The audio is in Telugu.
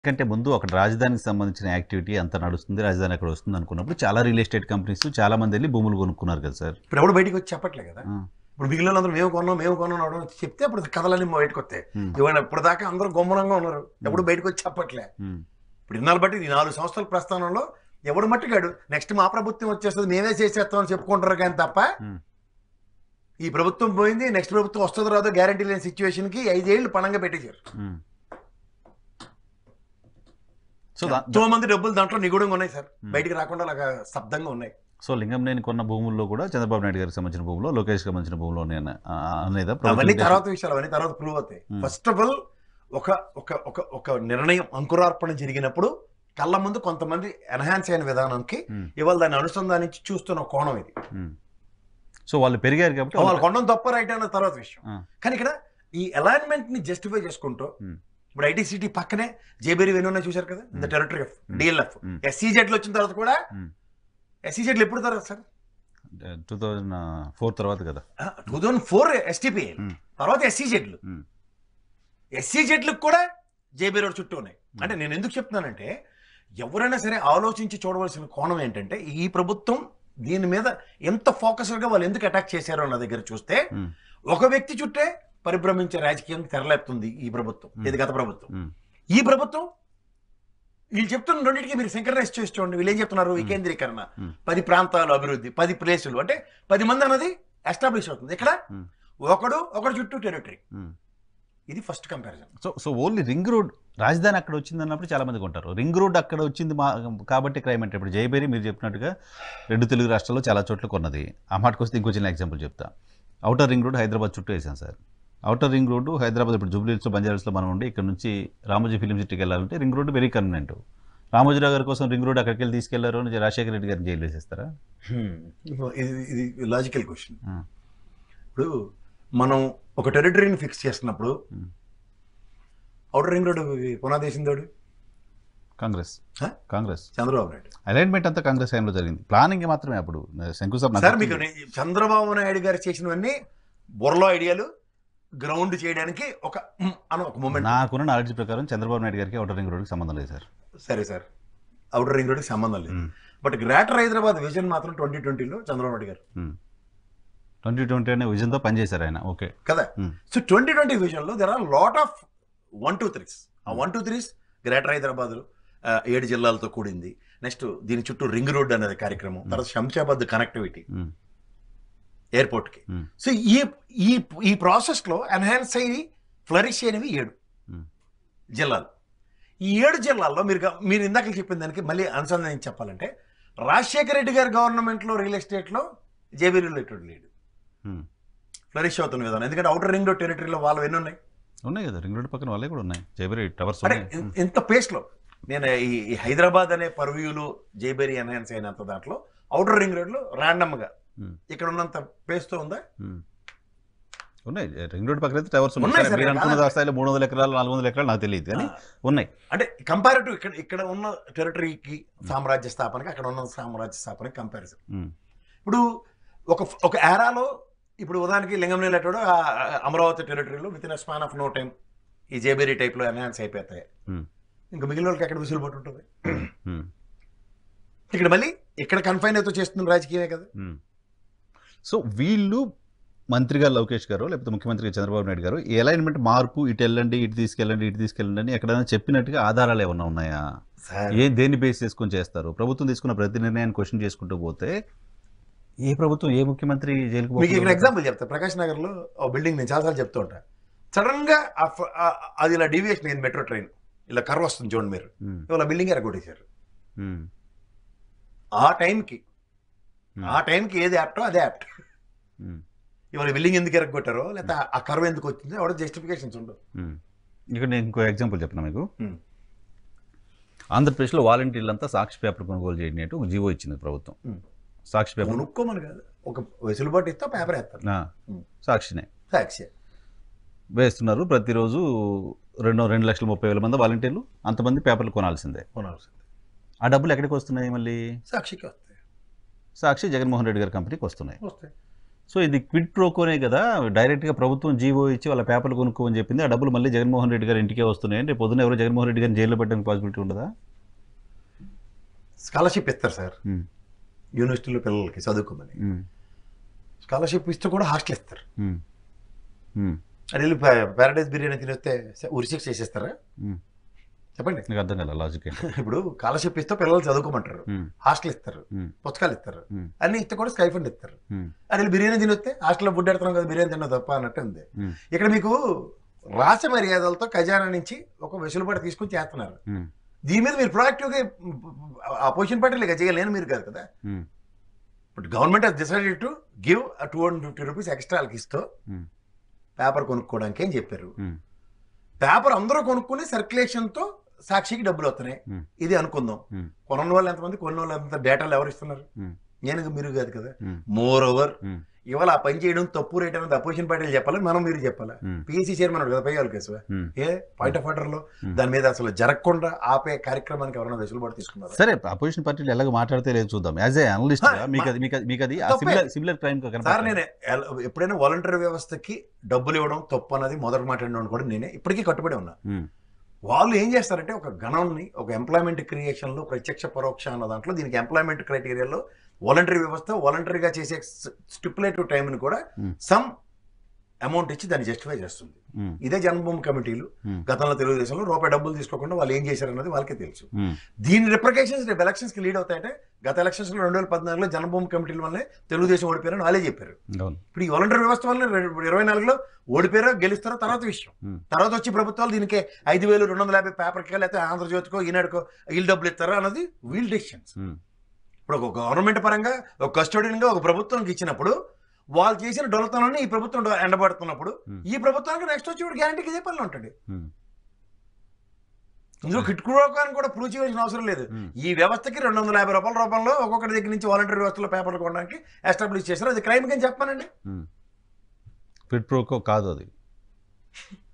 కంటే ముందు అక్కడ రాజధానికి సంబంధించిన యాక్టివిటీ అంత నడుస్తుంది రాజధాని అక్కడ వస్తుంది అనుకున్నప్పుడు చాలా రియల్ ఎస్టేట్ కంపెనీస్ చాలా మంది వెళ్ళి భూములు కొనుక్కున్నారు కదా సార్ ఇప్పుడు ఎవడు బయటికి వచ్చి చెప్పట్లే కదా ఆ, ఇప్పుడు మిగిలిన అందరూ మేము కొన్నాం మేము కొన్నాం అవడం చెప్తే అప్పుడు కథలన్నీ బయటకు వస్తాయి ఉమ్, ఇవాళ ఇప్పుడు దాకా అందరూ గుమ్మనంగా ఉన్నారు ఎప్పుడు బయటకు వచ్చి చెప్పట్లే ఉమ్, ఇప్పుడు ఇన్నాళ్ళు బట్టి ఈ నాలుగు సంవత్సరాల ప్రస్థానంలో ఎవడు మట్టిగాడు నెక్స్ట్ మా ప్రభుత్వం వచ్చేస్తుంది మేమే చేసేస్తామని చెప్పుకుంటారు కానీ తప్ప ఉమ్. ఈ ప్రభుత్వం పోయింది నెక్స్ట్ ప్రభుత్వం వస్తుందో రాదో గ్యారంటీ లేని సిచ్యువేషన్ కి ఐదేళ్లు పణంగా పెట్టేశారు ఉమ్. సో దా- ఎంతో మంది డబ్బులు దాంట్లో నిగూఢంగా ఉన్నాయి సార్ Hmm. బయటికి రాకుండా అలాగా శబ్దంగా ఉన్నాయి సో లింగంనేని కొన్న భూముల్లో కూడా చంద్రబాబు నాయుడు గారికి సంబంధించిన భూములో లోకేష్కి సంబంధించిన భూములు ఉన్నాయన్న ఆ, అనేదా ప్రభుత్వం అవన్నీ ఉద్దేశం? తర్వాత విషయాలు అవన్నీ తర్వాత ప్రూవ్ అవుతాయి Hmm. ఫస్ట్ ఆఫ్ ఆల్ ఒక ఒక ఒక ఒక నిర్ణయం అంకురార్పణ జరిగినప్పుడు కళ్ళ ముందు కొంతమంది ఎన్హాన్స్ అయిన విధానానికి ఉమ్, ఇవాళ దాన్ని అనుసంధానించి చూస్తున్న కోణం ఇది ఉమ్. సో వాళ్ళు పెరిగారు కాబట్టి వాళ్ళు వాళ్ళు- కొనడం తప్ప రైట్ అన్న తర్వాత విషయం ఆ. కానీ ఇక్కడ ఈ అలైన్మెంట్ ని జస్టిఫై చేసుకుంటూ Hmm. ఇప్పుడు ఐటీ సిటీ పక్కనే జేబేరి వెన్నున్నా చూశారు కదా the Hmm. Territory of Hmm. DLF Hmm. ఎస్సీజెడ్లు వచ్చిన తర్వాత కూడా Hmm. ఎస్సీజెడ్లు ఎప్పుడు తర్వాత సార్ టూ థౌజండ్ ఫోర్ తర్వాత కదా two thousand four STPA Hmm. తర్వాత ఎస్సీజెడ్లు Hmm. ఎస్సీజెడ్లకు కూడా జేబీ రోడ్ చుట్టూ ఉన్నాయి అంటే నేను ఎందుకు చెప్తున్నానంటే ఎవరైనా సరే ఆలోచించి చూడవలసిన కోణం ఏంటంటే ఈ ప్రభుత్వం దీని మీద ఎంత ఫోకస్డ్గా వాళ్ళు ఎందుకు అటాక్ చేశారో అన్న దగ్గర చూస్తే ఉమ్, ఒక వ్యక్తి చుట్టే పరిభ్రమించే రాజకీయం తెరలేపుతుంది ఈ ప్రభుత్వం Hmm. ఇది గత ప్రభుత్వం ఉమ్, ఈ ప్రభుత్వం వీళ్ళు చెప్తున్న రెండింటికి మీరు సింక్రనైజ్ చేసి చూడండి వీళ్ళు ఏం చెప్తున్నారు వికేంద్రీకరణ Hmm. పది ప్రాంతాలు అభివృద్ధి పది ప్లేసులు అంటే పది మంది అన్నది ఎస్టాబ్లిష్ అవుతుంది ఇక్కడ Hmm. ఒకడు ఒకడు చుట్టూ టెరిటరీ ఉమ్. ఇది first comparison so so only ring road రాజధాని అక్కడ వచ్చింది అన్నప్పుడు చాలా మంది కొంటారు రింగ్ రోడ్ అక్కడ వచ్చింది మా కాబట్టి క్రైమ్ అంటే ఇప్పుడు జయబేరి మీరు చెప్పినట్టుగా రెండు తెలుగు రాష్ట్రాల్లో చాలా చోట్ల కొన్నది ఆ మాటకు వస్తే ఇంకో చిన్న ఎగ్జాంపుల్ చెప్తా అవుటర్ రింగ్ రోడ్ హైదరాబాద్ చుట్టూ వేసాం sir outer ring road Hyderabad ఇప్పుడు జూబ్లీహిల్స్లో బంజారాస్లో మనం ఉండి ఇక్కడ నుంచి రామోజీ ఫిలిం సిటీకి వెళ్ళాలంటే ring road very convenient Ramoji Rao గారి కోసం రింగ్ రోడ్ అక్కడికి వెళ్ళి తీసుకెళ్లారు అని రాజశేఖర రెడ్డి గారిని జైలు వేసేస్తారా ఇది ఇది లాజికల్ క్వశ్చన్ ఆ, ఇప్పుడు మనం ఒక టెరిటరీని ఫిక్స్ చేస్తున్నప్పుడు Hmm. అవుటర్ రింగ్ రోడ్ పునాదేశిందోడు కాంగ్రెస్ హ? కాంగ్రెస్ చంద్రబాబు నాయుడు అలైన్మెంట్ అంతా కాంగ్రెస్ టైంలో జరిగింది ప్లానింగ్ మాత్రమే అప్పుడు శంకుస్థాపన సార్ మీకు నే- చంద్రబాబు నాయుడు గారు చేసినవన్నీ బుర్రలో ఐడియాలు గ్రౌండ్ చేయడానికి ఒక మ్ అని ఒక మూమెంట్ నాకున్న నాలెడ్జ్ ప్రకారం చంద్రబాబు నాయుడు గారికి అవుటర్ రింగ్ రోడ్కి సంబంధం లేదు సార్ సరే సార్ అవుటర్ రింగ్ రోడ్కి సంబంధం లేదు బట్ గ్రేటర్ హైదరాబాద్ విజన్ మాత్రం ట్వంటీ ట్వంటీలో చంద్రబాబు నాయుడు గారు ట్వంటీ ట్వంటీ అనే విజన్తో పనిచేశారు ఆయన ఓకే కదా Hmm. సో ట్వంటీ ట్వంటీ విజన్లో there are lot of one two threes ah one two threes greater Hyderabad ఏడు జిల్లాలతో కూడింది నెక్స్ట్ దీని చుట్టూ రింగ్ రోడ్ అనేది కార్యక్రమం తర్వాత శంషాబాద్ కనెక్టివిటీ ఎయిర్పోర్ట్కి Hmm. సో ఈ ఈ ఈ ప్రాసెస్లో ఎన్హాన్స్ అయ్యి ఫ్లరిష్ అయినవి ఏడు Hmm. జిల్లాలు ఈ ఏడు జిల్లాల్లో మీరు గ- మీరు ఇందాక చెప్పిన దానికి మళ్ళీ అనుసంధానం చెప్పాలంటే రాజశేఖర రెడ్డి గారి గవర్నమెంట్లో రియల్ ఎస్టేట్లో జేబీ రిలేటెడ్ లేడు ఫ్లరిష్ అవుతున్న విధానం ఎందుకంటే అవుటర్ రింగ్ రోడ్ టెరిటరీలో వాళ్ళు ఎన్ని ఉన్నాయి ఉన్నాయి కదా రింగ్ రోడ్ పక్కన వాళ్ళే కూడా ఉన్నాయి జైబరి టవర్స్ అంటే ఉన్నాయి ఇన్- ఇంత పేస్ట్లో నేను ఈ ఈ హైదరాబాద్ అనే పర్వ్యూలు జైబేరి ఎన్హాన్స్ అయినంత దాంట్లో అవుటర్ రింగ్ రోడ్లో ర్యాండమ్గా Hmm. ఇక్కడ ఉన్నంత పేస్తో ఉందా Hmm. ఉన్నాయి రింగ్ రోడ్ పక్కన అయితే టవర్స్ ఉన్నాయి ఉన్నాయి సరే, సార్, మీరు అనుకున్న కాదండి. స్థాయిలో మూడు వందల ఎకరాలు నాలుగు వందల ఎకరాలు నాకు తెలియదు కానీ ఉన్నాయి అంటే కంపారిటివ్ ఇక్కడ ఇక్కడ ఉన్న టెరిటరీకి సామ్రాజ్య స్థాపనకి అక్కడ ఉన్న సామ్రాజ్య స్థాపనకి కంపారిజన్ Hmm. ఇప్పుడు ఒక ఒక ఏరాలో ఇప్పుడు ఉదాహరణకి లింగం నీళ్ళటోడు అమరావతి టెరిటరీలో within span of no time ఈ జేబేరీ టైప్లో ఎన్హాన్స్ అయిపోతాయి Hmm. ఇంకా మిగిలిన వాళ్ళకి ఎక్కడ విసులుబాటు ఉంటుంది Hmm. ఇక్కడ మళ్ళీ ఇక్కడ కన్ఫైన్ అయితే చేస్తున్న రాజకీయమే కదా Hmm. సో వీళ్ళు మంత్రిగా లోకేష్ గారు లేకపోతే ముఖ్యమంత్రిగా చంద్రబాబు నాయుడు గారు ఈ అలైన్మెంట్ మార్పు ఇటు వెళ్ళండి ఇటు తీసుకెళ్ళండి ఇటు తీసుకెళ్ళండి అని ఎక్కడైనా చెప్పినట్టుగా ఆధారాలు ఏమన్నా ఉన్నాయా సార్ ఏ దేన్ని బేస్ చేసుకొని చేస్తారు ప్రభుత్వం తీసుకున్న ప్రతి నిర్ణయాన్ని క్వశ్చన్ చేసుకుంటూ పోతే ఏ ప్రభుత్వం ఏ ముఖ్యమంత్రి జైలుకు మీకు ఇక్కడ పోకుండా ఎగ్జాంపుల్ చెప్తా ప్రకాష్ నగర్ లో ఓ బిల్డింగ్ నేను చాలాసార్లు చెప్తూ ఉంటా సడన్ గా ఆ ఫ- ఆ- అది ఇలా డీవియేషన్ అయింది మెట్రో ట్రైన్ ఇలా కర్వ్ వస్తుంది చూడండి మీరు ఉమ్, ఇవాళ బిల్డింగ్ ఎరగొట్టేశారు ఉమ్, ఆ టైంకి ఉమ్, ఆ టైంకి ఏది యాప్టో అదే యాప్ట్ ఉమ్, ఇవాళ బిల్డింగ్ ఎందుకు ఎరగొట్టారో లేకపోతే ఆ కర్వ్ ఎందుకు వచ్చిందో ఎవడో జస్టిఫికేషన్స్ ఉండవు ఉమ్. ఇక్కడ నేను ఇంకో ఎగ్జాంపుల్ చెప్పిన మీకు ఉమ్. ఆంధ్రప్రదేశ్లో వాలంటీర్లంతా సాక్షి పేపర్ కొనుగోలు చేయనట్టు ఒక జీవో ఇచ్చింది ప్రభుత్వం ఉమ్. సాక్షి పేపర్ కొనుక్కోమని కాదు ఒక వెసులుబాటు ఇస్తే పేపర్ వేస్తారు ఆ, ఉమ్. సాక్షినే సాక్షి వేస్తున్నారు ప్రతిరోజు రెండు రెండు లక్షల ముప్పై వేల మంది వాలంటీర్లు అంతమంది పేపర్లు కొనాల్సిందే కొనాల్సింది ఆ డబ్బులు ఎక్కడికి వస్తున్నాయి మళ్ళీ సాక్షికి వస్తాయి సాక్షి జగన్మోహన్ రెడ్డి గారి కంపెనీకి వస్తున్నాయి వస్తాయి సో ఇది క్విడ్ ప్రోకోనే కదా డైరెక్ట్గా ప్రభుత్వం జీవో ఇచ్చి వాళ్ళ పేపర్లు కొనుక్కోమని చెప్పింది ఆ డబ్బులు మళ్ళీ జగన్మోహన్ రెడ్డి గారి ఇంటికే వస్తున్నాయి రేపు పొద్దున ఎవరు జగన్మోహన్ రెడ్డి గారిని జైల్లో పెట్టడానికి పాసిబిలిటీ ఉండదా స్కాలర్షిప్ ఇస్తారు సార్ ఉమ్, యూనివర్సిటీలో పిల్లలకి చదువుకోమని ఉమ్, స్కాలర్షిప్ ఇస్తూ కూడా హాస్టల్ ఇస్తారు ఉమ్, ఉమ్, అది వెళ్ళి ప్యారడైజ్ బిర్యానీ తినేస్తే ఉరిశిక్ష చేసేస్తారా ఉమ్. చెప్పండి నాకు అర్థం కదా లాజిక్ ఇప్పుడు స్కాలర్షిప్ ఇస్తే పిల్లలు చదువుకోమంటారు హాస్టల్ ఇస్తారు ఉమ్, పుస్తకాలు ఇస్తారు ఉమ్, అన్ని ఇస్తే కూడా స్కై ఫండ్ ఇస్తారు ఉమ్, అది వెళ్ళి బిర్యానీ తినొస్తే హాస్టల్లో ఫుడ్ పెడతాం కదా బిర్యానీ తిన్నా తప్ప అన్నట్టు ఉంది ఉమ్, ఇక్కడ మీకు రాస మర్యాదలతో ఖజానా నుంచి ఒక వెసులుబాటు తీసుకొని చేస్తున్నారు ఉమ్, దీని మీద మీరు ప్రొయాక్టివ్గా అపోజిషన్ పార్టీలు ఇక చేయలేను మీరు కాదు కదా um, but government has decided to give two hundred fifty rupees extra వాళ్ళకి ఇస్తూ ఉమ్, పేపర్ కొనుక్కోవడానికి అని చెప్పారు ఉమ్, పేపర్ అందరూ కొనుక్కుని సర్క్యులేషన్తో సాక్షికి డబ్బులు వస్తున్నాయి Hmm. ఇది అనుకుందాం Hmm. కొన్న వాళ్ళు ఎంతమంది కొన్న వాళ్ళు ఎంత డేటాలు ఎవరు ఇస్తున్నారు Hmm. నేను మీరు కాదు కదా Hmm. More over Hmm. ఇవాళ ఆ పని చేయడం తప్పు రేట్ అనేది అపోజిషన్ పార్టీలు చెప్పాలి మనం మీరు చెప్పాలి ఉమ్, పిఎస్సీ చైర్మన్ కదా పై వాళ్ళ case um. A point of order లో Hmm. దాని మీద అసలు జరగకుండా ఆపే కార్యక్రమానికి ఎవరైనా వెసులుబాటు తీసుకున్నారు సరే అపోజిషన్ పార్టీలు ఎలాగ మాట్లాడితే లేదు చూద్దాం యాజ్ ఏ అనలిస్ట్ హా, మీకు అది మీకు అది- మీకు అది తప్పే. సిమిలర్ సిమిలర్ క్రైమ్ సార్ నేను ఎల్- ఎప్పుడైనా వాలంటరీ వ్యవస్థకి డబ్బులు ఇవ్వడం తప్పు అన్నది మొదటి మాట్లాడిన కూడా నేనే ఇప్పటికీ కట్టుబడి ఉన్నా వాళ్ళు ఏం చేస్తారంటే ఒక గణాన్ని ఒక ఎంప్లాయ్మెంట్ క్రియేషన్లో ప్రత్యక్ష పరోక్ష అన్న దాంట్లో దీనికి ఎంప్లాయ్మెంట్ క్రైటీరియాలో వాలంటరీ వ్యవస్థ వాలంటరీగా చేసే స్టిపులేటివ్ టైంని కూడా Hmm. సమ్ అమౌంట్ ఇచ్చి దాన్ని జస్టిఫై చేస్తుంది ఇదే జన్మభూమి కమిటీలు గతంలో తెలుగుదేశంలో రూపాయి డబ్బులు తీసుకోకుండా వాళ్ళు ఏం చేశారన్నది వాళ్ళకే తెలుసు దీని రిప్రకేషన్స్ రేపు ఎలక్షన్స్ కి లీడ్ అవుతాయంటే గత ఎలక్షన్స్ లో రెండు వేల పద్నాలుగులో జన్మభూమి కమిటీల వల్లే తెలుగుదేశం ఓడిపోయారని వాళ్ళే చెప్పారు అవును ఇప్పుడు ఈ వాలంటరీ వ్యవస్థ వల్ల రెండు- ఇరవై నాలుగులో ఓడిపోయారో గెలుస్తారో తర్వాత విషయం Hmm. తర్వాత వచ్చి ప్రభుత్వాలు దీనికి ఐదు వేలు రెండు వందల యాభై పేపర్కి లేకపోతే ఆంధ్రజ్యోతికో ఈనాడుకో వీళ్ళు డబ్బులు ఇస్తారో అన్నది వీల్ డెసిషన్స్ ఉమ్, ఇప్పుడు ఒక గవర్నమెంట్ పరంగా ఒక కస్టోడియన్గా ఒక ప్రభుత్వానికి ఇచ్చినప్పుడు వాళ్ళు చేసిన డొలతనాన్ని ఈ ప్రభుత్వం డొ- ఎండబడుతున్నప్పుడు Hmm. ఈ ప్రభుత్వానికి నెక్స్ట్ వచ్చి గ్యారంటీకి ఇదే పనులు ఉంటాడు ఉమ్, ఇందులో కిట్టుకోవడానికి కూడా ప్రూవ్ చేయాల్సిన అవసరం లేదు ఉమ్. ఈ వ్యవస్థకి రెండు వందల యాభై రూపాయల రూపంలో ఒక్కొక్కటి దగ్గర నుంచి వాలంటరీ వ్యవస్థలో పేపర్లు కొనడానికి ఎస్టాబ్లిష్ చేశారు అది క్రైమ్ కింద చెప్పానండి ఉమ్. క్విడ్ ప్రోకో కాదు అది